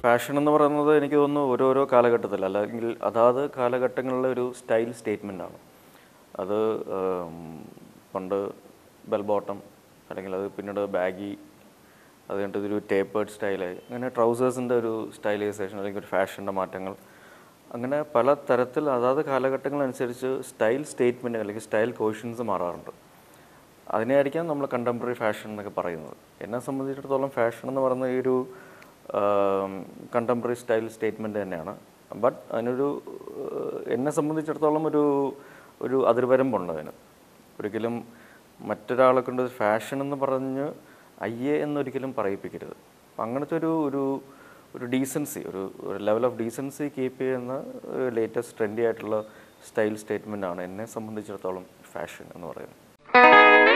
fashion എന്ന് പറയുന്നത് എനിക്ക് തോന്നുന്നു ഓരോരോ കാലഘട്ടത്തിൽ അല്ലെങ്കിൽ അതാത് കാലഘട്ടങ്ങളിലെ ഒരു സ്റ്റൈൽ സ്റ്റേറ്റ്മെൻ്റ് ആണ് അത് ഉം, പണ്ട് ബെൽ ബോട്ടം അല്ലെങ്കിൽ അത് പിന്നീട് ബാഗി അത് കഴിഞ്ഞിട്ട് ഇതൊരു ടേപ്പേർഡ് സ്റ്റൈലായി അങ്ങനെ ട്രൗസേഴ്സിൻ്റെ ഒരു സ്റ്റൈലൈസേഷൻ അല്ലെങ്കിൽ ഒരു ഫാഷൻ്റെ മാറ്റങ്ങൾ അങ്ങനെ പല തരത്തിൽ അതാത് കാലഘട്ടങ്ങളനുസരിച്ച് സ്റ്റൈൽ സ്റ്റേറ്റ്മെൻറ്റ് അല്ലെങ്കിൽ സ്റ്റൈൽ കോഷൻസ് മാറാറുണ്ട് അതിനെയായിരിക്കാം നമ്മൾ കണ്ടംപററി ഫാഷൻ എന്നൊക്കെ പറയുന്നത് എന്നെ സംബന്ധിച്ചിടത്തോളം ഫാഷൻ എന്ന് പറയുന്ന ഈ ഒരു കണ്ടംപററി സ്റ്റൈൽ സ്റ്റേറ്റ്മെൻറ്റ് തന്നെയാണ് ബട്ട് അതിനൊരു ആഹ്, എന്നെ സംബന്ധിച്ചിടത്തോളം ഒരു ഒരു അതിർവരമ്പുണ്ട് അതിന് ഒരിക്കലും മറ്റൊരാളെ കൊണ്ട് ഫാഷൻ എന്ന് പറഞ്ഞ് അയ്യേ എന്നൊരിക്കലും പറയിപ്പിക്കരുത് അപ്പം അങ്ങനത്തെ ഒരു ഒരു ഒരു ഡീസൻസി ഒരു ഒരു ലെവൽ ഓഫ് ഡീസൻസി കീപ്പ് ചെയ്യുന്ന ലേറ്റസ്റ്റ് ട്രെൻഡി ആയിട്ടുള്ള സ്റ്റൈൽ സ്റ്റേറ്റ്മെൻ്റ് ആണ് എന്നെ സംബന്ധിച്ചിടത്തോളം ഫാഷൻ എന്ന് പറയുന്നത്